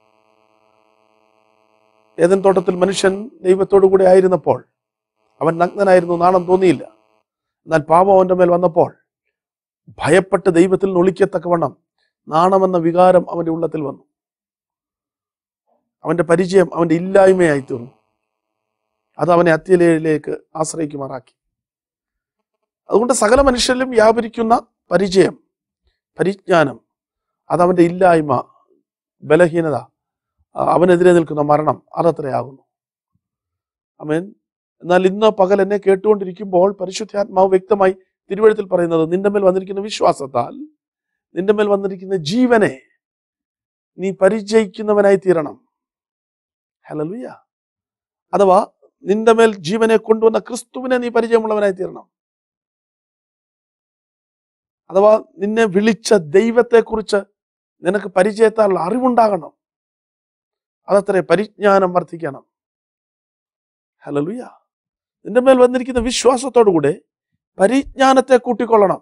ഏതൻ തോട്ടത്തിൽ മനുഷ്യൻ ദൈവത്തോടു കൂടെ ആയിരുന്നപ്പോൾ അവൻ നഗ്നനായിരുന്നു നാണം തോന്നിയില്ല എന്നാൽ പാപം അവന്റെ മേൽ വന്നപ്പോൾ ഭയപ്പെട്ട് ദൈവത്തിൽ നിന്ന് ഒളിക്കത്തക്കവണ്ണം നാണമെന്ന വികാരം അവന്റെ ഉള്ളത്തിൽ വന്നു അവന്റെ പരിചയം അവന്റെ ഇല്ലായ്മയായി തീർന്നു അത് അവനെ അത്യലയിലേക്ക് ആശ്രയിക്കുമാറാക്കി അതുകൊണ്ട് സകല മനുഷ്യരിലും വ്യാപരിക്കുന്ന പരിചയം പരിജ്ഞാനം അതവന്റെ ഇല്ലായ്മ ബലഹീനത ആ, അവനെതിരെ നിൽക്കുന്ന മരണം അതത്രയാകുന്നു അമേൻ എന്നാൽ ഇന്ന് പകൽ എന്നെ കേട്ടുകൊണ്ടിരിക്കുമ്പോൾ പരിശുദ്ധാത്മാവ് വ്യക്തമായി തിരുവഴുത്തിൽ പറയുന്നത് നിന്റെ മേൽ വന്നിരിക്കുന്ന വിശ്വാസത്താൽ നിന്റെ മേൽ വന്നിരിക്കുന്ന ജീവനെ നീ പരിചയിക്കുന്നവനായി തീരണം ഹലലുയ അഥവാ നിന്റെ മേൽ ജീവനെ കൊണ്ടുവന്ന ക്രിസ്തുവിനെ നീ പരിചയമുള്ളവനായി തീരണം അഥവാ നിന്നെ വിളിച്ച ദൈവത്തെക്കുറിച്ച് നിനക്ക് പരിചയത്താലുള്ള അറിവുണ്ടാകണം അതത്രേ പരിജ്ഞാനം വർദ്ധിക്കണം ഹലലുയ നിന്റെ മേൽ വന്നിരിക്കുന്ന വിശ്വാസത്തോടുകൂടെ പരിജ്ഞാനത്തെ കൂട്ടിക്കൊള്ളണം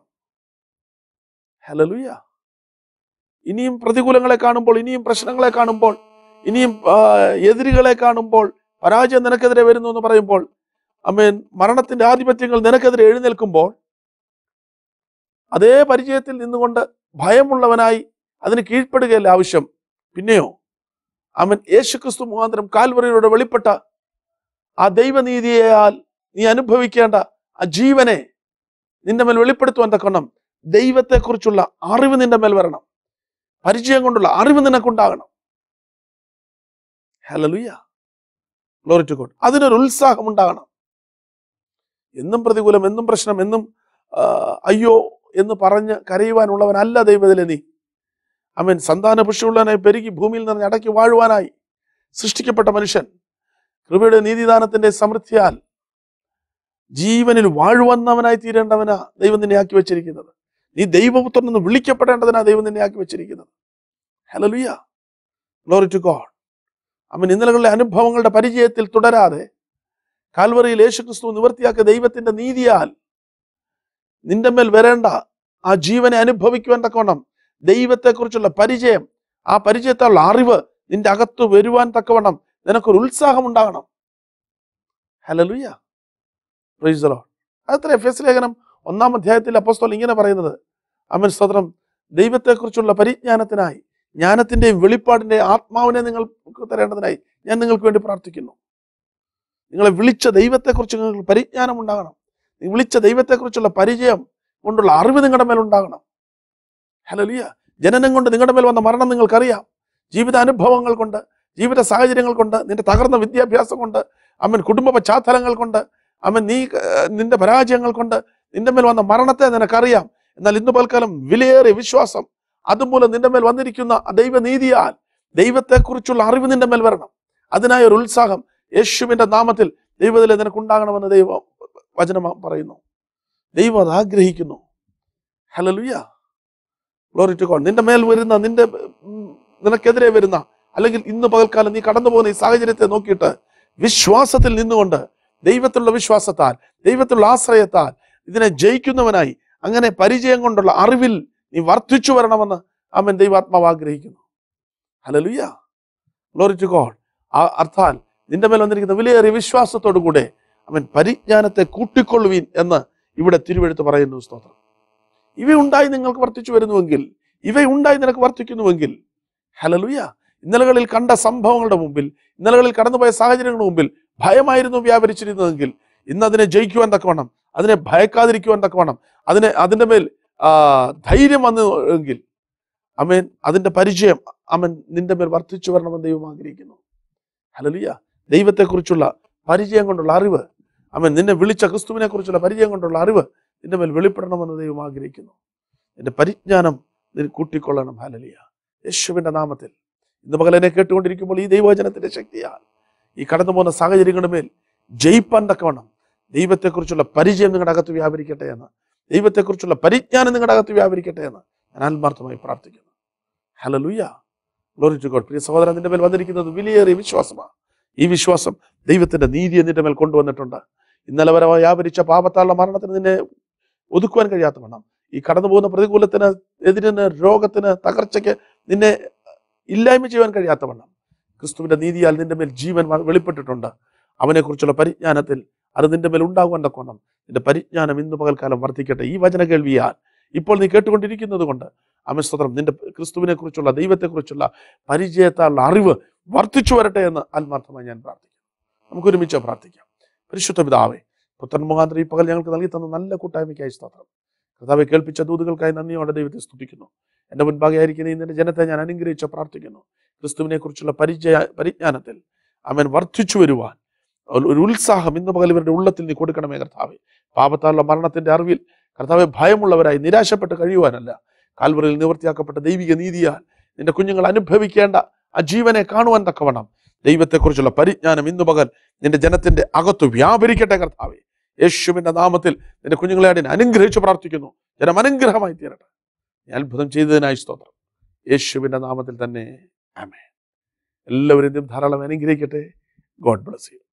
ഹലലുയ ഇനിയും പ്രതികൂലങ്ങളെ കാണുമ്പോൾ ഇനിയും പ്രശ്നങ്ങളെ കാണുമ്പോൾ ഇനിയും ആ, എതിരുകളെ കാണുമ്പോൾ പരാജയം നിനക്കെതിരെ വരുന്നു എന്ന് പറയുമ്പോൾ അമ്മേൻ മരണത്തിന്റെ ആധിപത്യങ്ങൾ നിനക്കെതിരെ എഴുന്നേൽക്കുമ്പോൾ അതേ പരിചയത്തിൽ നിന്നുകൊണ്ട് ഭയമുള്ളവനായി അതിന് കീഴ്പ്പെടുകയല്ല ആവശ്യം പിന്നെയോ അവൻ യേശുക്രിസ്തു മുഖാന്തരം കാൽവറിയിലൂടെ വെളിപ്പെട്ട ആ ദൈവനീതിയാൽ നീ അനുഭവിക്കേണ്ട ആ ജീവനെ നിന്റെ മേൽ വെളിപ്പെടുത്തുവാൻ തക്കണം ദൈവത്തെക്കുറിച്ചുള്ള അറിവ് നിന്റെ മേൽ വരണം പരിചയം കൊണ്ടുള്ള അറിവ് നിനക്കുണ്ടാകണം ഹലലുയ ഗ്ലോറി ടു ഗോഡ് അതിനൊരു ഉത്സാഹം ഉണ്ടാകണം എന്നും പ്രതികൂലം എന്നും പ്രശ്നം എന്നും ആ, അയ്യോ എന്ന് പറഞ്ഞ് കരയുവാനുള്ളവനല്ല ദൈവത്തിലെ നീ അവൻ സന്താന പുഷ്ടിയുള്ളവനായി പെരുകി ഭൂമിയിൽ നിന്ന് അടക്കി വാഴുവാനായി സൃഷ്ടിക്കപ്പെട്ട മനുഷ്യൻ കൃപയുടെ നീതിദാനത്തിന്റെ സമൃദ്ധിയാൽ ജീവനിൽ വാഴുവന്നവനായി തീരേണ്ടവനാ ദൈവം നിന്നെ ആക്കി വെച്ചിരിക്കുന്നത് നീ ദൈവപുത്രൻ എന്ന് വിളിക്കപ്പെടേണ്ടതിനാ ദൈവം നിന്നെ ആക്കി വെച്ചിരിക്കുന്നത് ഹലലുയ ഗ്ലോറി ടു ഗോഡ് അവൻ ഇന്നലകളിലെ അനുഭവങ്ങളുടെ പരിചയത്തിൽ തുടരാതെ കാൽവറിയിൽ യേശുക്രിസ്തു നിവർത്തിയാക്കിയ ദൈവത്തിന്റെ നീതിയാൽ നിന്റെ മേൽ വരേണ്ട ആ ജീവനെ അനുഭവിക്കുവാൻ തക്കവണ്ണം ദൈവത്തെക്കുറിച്ചുള്ള പരിചയം ആ പരിചയത്താലുള്ള അറിവ് നിന്റെ അകത്ത് വരുവാൻ തക്കവണ്ണം നിനക്കൊരു ഉത്സാഹം ഉണ്ടാകണം ഹലലുയ പ്രൈസലോ അതത്ര എഫ് എസ് ലേഖനം ഒന്നാം അധ്യായത്തിൽ അപ്പോസ്തോൽ ഇങ്ങനെ പറയുന്നത് അമൻ സ്തോത്രം ദൈവത്തെക്കുറിച്ചുള്ള പരിജ്ഞാനത്തിനായി ജ്ഞാനത്തിന്റെയും വെളിപ്പാടിന്റെയും ആത്മാവിനെ നിങ്ങൾക്ക് തരേണ്ടതിനായി ഞാൻ നിങ്ങൾക്ക് വേണ്ടി പ്രാർത്ഥിക്കുന്നു നിങ്ങളെ വിളിച്ച ദൈവത്തെക്കുറിച്ച് നിങ്ങൾക്ക് പരിജ്ഞാനം ഉണ്ടാകണം നീ വിളിച്ച ദൈവത്തെക്കുറിച്ചുള്ള പരിചയം കൊണ്ടുള്ള അറിവ് നിങ്ങളുടെ മേൽ ഉണ്ടാകണം ഹലലിയ ജനനം കൊണ്ട് നിങ്ങളുടെ മേൽ വന്ന മരണം നിങ്ങൾക്കറിയാം ജീവിത അനുഭവങ്ങൾ കൊണ്ട് ജീവിത സാഹചര്യങ്ങൾ കൊണ്ട് നിന്റെ തകർന്ന വിദ്യാഭ്യാസം കൊണ്ട് അമ്മൻ കുടുംബ പശ്ചാത്തലങ്ങൾ കൊണ്ട് അമ്മൻ നീ ഏർ, നിന്റെ പരാജയങ്ങൾ കൊണ്ട് നിന്റെ മേൽ വന്ന മരണത്തെ നിനക്കറിയാം എന്നാൽ ഇന്ന് പൽക്കാലം വിലയേറിയ വിശ്വാസം അതുമൂലം നിന്റെ മേൽ വന്നിരിക്കുന്ന ആ ദൈവനീതിയാൽ ദൈവത്തെക്കുറിച്ചുള്ള അറിവ് നിന്റെ മേൽ വരണം അതിനായ ഒരു ഉത്സാഹം യേശുവിന്റെ നാമത്തിൽ ദൈവത്തിലെ നിനക്കുണ്ടാകണമെന്ന് ദൈവ വചനം പറയുന്നു ദൈവം അത് ആഗ്രഹിക്കുന്നു ഹലലുയ ഗ്ലോറി ടു ഗോഡ് നിന്റെ മേൽ വരുന്ന നിന്റെ ഉം, നിനക്കെതിരെ വരുന്ന അല്ലെങ്കിൽ ഇന്ന് പകൽക്കാലം നീ കടന്നു പോകുന്ന ഈ സാഹചര്യത്തെ നോക്കിയിട്ട് വിശ്വാസത്തിൽ നിന്നുകൊണ്ട് ദൈവത്തിലുള്ള വിശ്വാസത്താൽ ദൈവത്തിലുള്ള ആശ്രയത്താൽ ഇതിനെ ജയിക്കുന്നവനായി അങ്ങനെ പരിചയം കൊണ്ടുള്ള അറിവിൽ നീ വർദ്ധിച്ചു വരണമെന്ന് അവൻ ദൈവാത്മാവ് ആഗ്രഹിക്കുന്നു ഹലലുയ ഗ്ലോറി ടു ഗോഡ് ആ അർത്ഥാൽ നിന്റെ മേൽ വന്നിരിക്കുന്ന വിലയേറിയ വിശ്വാസത്തോടു കൂടെ അവൻ പരിജ്ഞാനത്തെ കൂട്ടിക്കൊള്ളുവീൻ എന്ന് ഇവിടെ തിരുവെടുത്ത് പറയുന്നു സ്തോത്രം ഇവയുണ്ടായി നിങ്ങൾക്ക് വർദ്ധിച്ചു വരുന്നുവെങ്കിൽ ഇവയുണ്ടായി നിനക്ക് വർദ്ധിക്കുന്നുവെങ്കിൽ ഹലലുയ ഇന്നലകളിൽ കണ്ട സംഭവങ്ങളുടെ മുമ്പിൽ ഇന്നലകളിൽ കടന്നുപോയ സാഹചര്യങ്ങളുടെ മുമ്പിൽ ഭയമായിരുന്നു വ്യാപരിച്ചിരുന്നതെങ്കിൽ ഇന്ന് അതിനെ ജയിക്കുവാൻ തക്കവണ്ണം അതിനെ ഭയക്കാതിരിക്കുവാൻ തക്കവണ്ണം അതിനെ അതിൻ്റെ മേൽ ആ, ധൈര്യം വന്നു എങ്കിൽ അമേൻ അതിന്റെ പരിചയം അവൻ നിന്റെ മേൽ വർദ്ധിച്ചു വരണമെന്ന് ദൈവം ആഗ്രഹിക്കുന്നു ഹലലിയ ദൈവത്തെക്കുറിച്ചുള്ള പരിചയം കൊണ്ടുള്ള അറിവ് അവൻ നിന്നെ വിളിച്ച ക്രിസ്തുവിനെ കുറിച്ചുള്ള പരിചയം കൊണ്ടുള്ള അറിവ് നിന്റെ മേൽ വെളിപ്പെടണമെന്ന് ദൈവം ആഗ്രഹിക്കുന്നു നിന്റെ പരിജ്ഞാനം നിന്നെ കൂട്ടിക്കൊള്ളണം ഹലലിയ യേശുവിന്റെ നാമത്തിൽ ഇന്ന് പകൽ എന്നെ കേട്ടുകൊണ്ടിരിക്കുമ്പോൾ ഈ ദൈവവചനത്തിന്റെ ശക്തിയാൽ ഈ കടന്നു പോകുന്ന സാഹചര്യങ്ങളുടെ മേൽ ജയിപ്പാൻ തക്കവണ്ണം ദൈവത്തെക്കുറിച്ചുള്ള പരിചയം നിങ്ങളുടെ അകത്ത് വ്യാപരിക്കട്ടെ എന്ന് ദൈവത്തെക്കുറിച്ചുള്ള പരിജ്ഞാനം നിങ്ങളുടെ അകത്ത് വ്യാപരിക്കട്ടെ എന്ന് ഞാൻ ആത്മാർത്ഥമായി പ്രാർത്ഥിക്കുന്നു ഹലലുയ്യ ഗ്ലോറി ടു ഗോഡ് പ്രിയ സഹോദരൻ നിന്റെ മേൽ വന്നിരിക്കുന്നത് വിലയേറിയ വിശ്വാസമാണ് ഈ വിശ്വാസം ദൈവത്തിന്റെ നീതിയെ നിന്റെ മേൽ കൊണ്ടുവന്നിട്ടുണ്ട് ഇന്നലെ വരെ വ്യാപരിച്ച പാപത്താലുള്ള മരണത്തിന് നിന്നെ ഒതുക്കുവാൻ കഴിയാത്ത വണ്ണം ഈ കടന്നു പോകുന്ന പ്രതികൂലത്തിന് എതിരിന് രോഗത്തിന് തകർച്ചയ്ക്ക് നിന്നെ ഇല്ലായ്മ ചെയ്യുവാൻ കഴിയാത്ത വണ്ണം ക്രിസ്തുവിന്റെ നീതിയാൽ നിന്റെ മേൽ ജീവൻ വ- വെളിപ്പെട്ടിട്ടുണ്ട് അവനെക്കുറിച്ചുള്ള പരിജ്ഞാനത്തിൽ അത് നിന്റെ മേൽ ഉണ്ടാകുവാൻ തക്കവണ്ണം നിന്റെ പരിജ്ഞാനം ഇന്ന് പകൽക്കാലം വർദ്ധിക്കട്ടെ ഈ വചന കേൾവിയാൽ ഇപ്പോൾ നീ കേട്ടുകൊണ്ടിരിക്കുന്നത് കൊണ്ട് അമസ്തോത്രം നിന്റെ ക്രിസ്തുവിനെ കുറിച്ചുള്ള ദൈവത്തെക്കുറിച്ചുള്ള പരിചയത്താലുള്ള അറിവ് വർദ്ധിച്ചു വരട്ടെ എന്ന് ആത്മാർത്ഥമായി ഞാൻ പ്രാർത്ഥിക്കുന്നു നമുക്ക് ഒരുമിച്ച് പ്രാർത്ഥിക്കാം പരിശുദ്ധ പിതാവേ പുത്രൻ മുഖാന്തരം ഈ പകൽ ഞങ്ങൾക്ക് നൽകി തന്ന നല്ല കൂട്ടായ്മയ്ക്കായി സ്തോത്രം കർത്താവെ കേൾപ്പിച്ച ദൂതുകൾക്കായി നന്ദിയോടെ ദൈവത്തെ സ്തുതിക്കുന്നു എൻ്റെ മുൻപാകെ ആയിരിക്കുന്ന ഇന്നെ ജനത്തെ ഞാൻ അനുഗ്രഹിച്ച് പ്രാർത്ഥിക്കുന്നു ക്രിസ്തുവിനെ കുറിച്ചുള്ള പരിചയ പരിജ്ഞാനത്തിൽ അവൻ വർദ്ധിച്ചു വരുവാൻ ഒരു- ഒരു ഉത്സാഹം ഇന്ന് പകൽ ഇവരുടെ ഉള്ളത്തിൽ നീ കൊടുക്കണമേ കർത്താവെ പാപത്താലുള്ള മരണത്തിന്റെ അറിവിൽ കർത്താവെ ഭയമുള്ളവരായി നിരാശപ്പെട്ട് കഴിയുവാനല്ല കാൽവറിയിൽ നിവൃത്തിയാക്കപ്പെട്ട ദൈവിക നീതിയാൽ നിന്റെ കുഞ്ഞുങ്ങൾ അനുഭവിക്കേണ്ട ആ ജീവനെ കാണുവാൻ തക്കവണ്ണം ദൈവത്തെക്കുറിച്ചുള്ള പരിജ്ഞാനം ഇന്ന് പകൽ നിന്റെ ജനത്തിന്റെ അകത്ത് വ്യാപരിക്കട്ടെ കർത്താവെ യേശുവിന്റെ നാമത്തിൽ നിന്റെ കുഞ്ഞുങ്ങളെ ഞാൻ അനുഗ്രഹിച്ച് പ്രാർത്ഥിക്കുന്നു ജനം അനുഗ്രഹമായി തീരട്ടെ നീ അത്ഭുതം ചെയ്തതിനായി സ്തോത്രം യേശുവിന്റെ നാമത്തിൽ തന്നെ ആമേ എല്ലാവരെയും ധാരാളം അനുഗ്രഹിക്കട്ടെ ഗോഡ് ബ്ലസ് യു